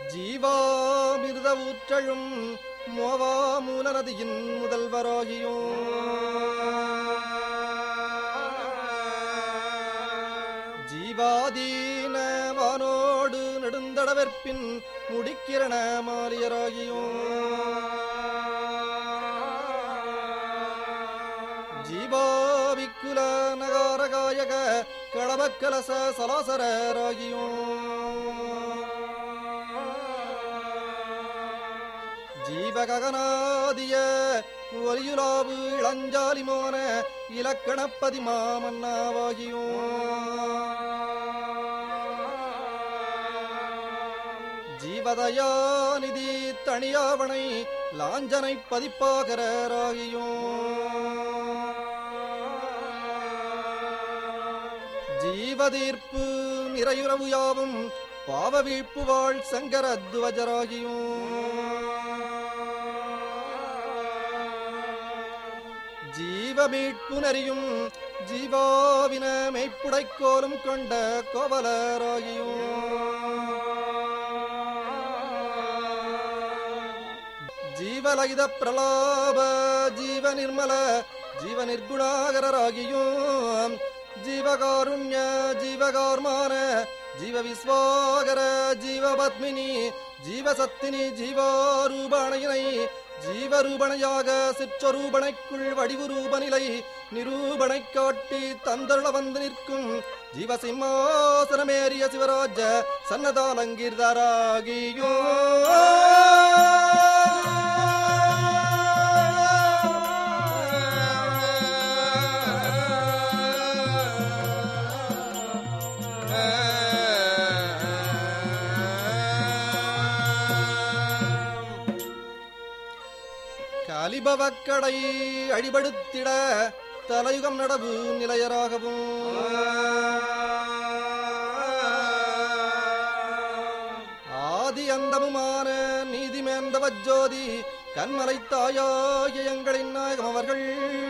ஜீவாமிர்த ஊற்றழும் மோவா மூலநதியின் முதல்வராகியும் ஜீவாதீன வானோடு நெடுந்தடவெற்பின் முடிக்கிரண மாலியராகியும் ஜீவாவிக்குல நகாரகாயக களபக்கலச சலாசரராகியும் ஜீவககனாதிய ஒலியுலாவு இளஞ்சாலிமோன இலக்கணப்பதி மாமன்னாவாகியும் ஜீவதயாநிதி தனியாவனை லாஞ்சனை பதிப்பாகராகியும் ஜீவதீர்ப்பு நிறையுறவு யாவும் பாவ வீழ்ப்பு வாழ் சங்கர ஜீவமீட்பு நெறியும் ஜீவாவின மெய்ப்புடைக்கோலும் கொண்ட கோவலராகியும் ஜீவலகித பிரலாப ஜீவ நிர்மல ஜீவ நிர்குணாகரராகியும் ஜீவகாருண்ய ஜீவகார்மான ஜீவ விஸ்வாகர ஜீவ பத்மினி ஜீவ சத்தினி ஜீவாரூபணையினை ஜீவரூபணையாக சிற்றரூபணைக்குள் வடிவு ரூபநிலை நிரூபணை காட்டி தந்தருள வந்து நிற்கும் ஜீவ சிம்மாசனமேறிய சிவராஜ சன்னதாலங்கிர்தராகியோ கலிபவக்கடை அடிபடுத்திட தலையுகம் நடவு நிலையராகவும் ஆதி அந்தமுமான நீதிமேந்தவ ஜோதி கண்மலை தாயாகிய எங்களின் நாயகம் அவர்கள்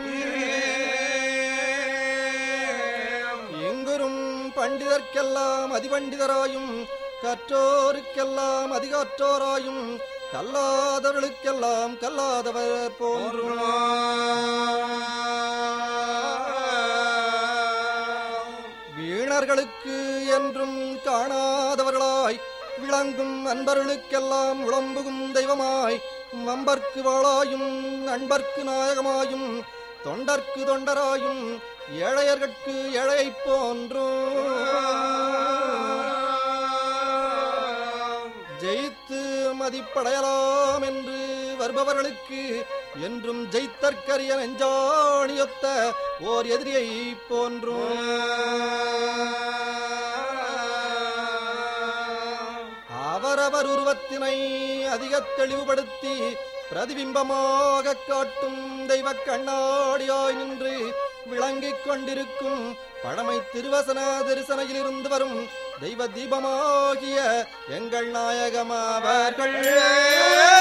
எங்குரும் பண்டிதர்க்கெல்லாம் அதிபண்டிதராயும் கற்றோருக்கெல்லாம் அதிகாற்றோராயும் கல்லாதவர்களுக்கெல்லாம் கல்லாதவர் போன்றும் வீணர்களுக்கு என்றும் காணாதவர்களாய் விளங்கும் அன்பர்களுக்கெல்லாம் உளம்புகும் தெய்வமாய் நம்பர்க்கு வாளாயும் நண்பர்க்கு நாயகமாயும் தொண்டர்க்கு தொண்டராயும் ஏழையர்கட்கு ஏழையைப் போன்றும் ஜெயித்து மதிப்படையலாம் என்று வருபவர்களுக்கு என்றும் ஜெயித்தற்கரிய நெஞ்சாணியொத்த ஓர் எதிரியை போன்றும் அவரவர் உருவத்தினை அதிக தெளிவுபடுத்தி பிரதிபிம்பமாக காட்டும் தெய்வ கண்ணாடியாய் நின்று விளங்கிக் கொண்டிருக்கும் பழமை திருவசன தரிசனையிலிருந்து வரும் தெய்வ தீபமாகிய எங்கள் நாயகமாவர்கள்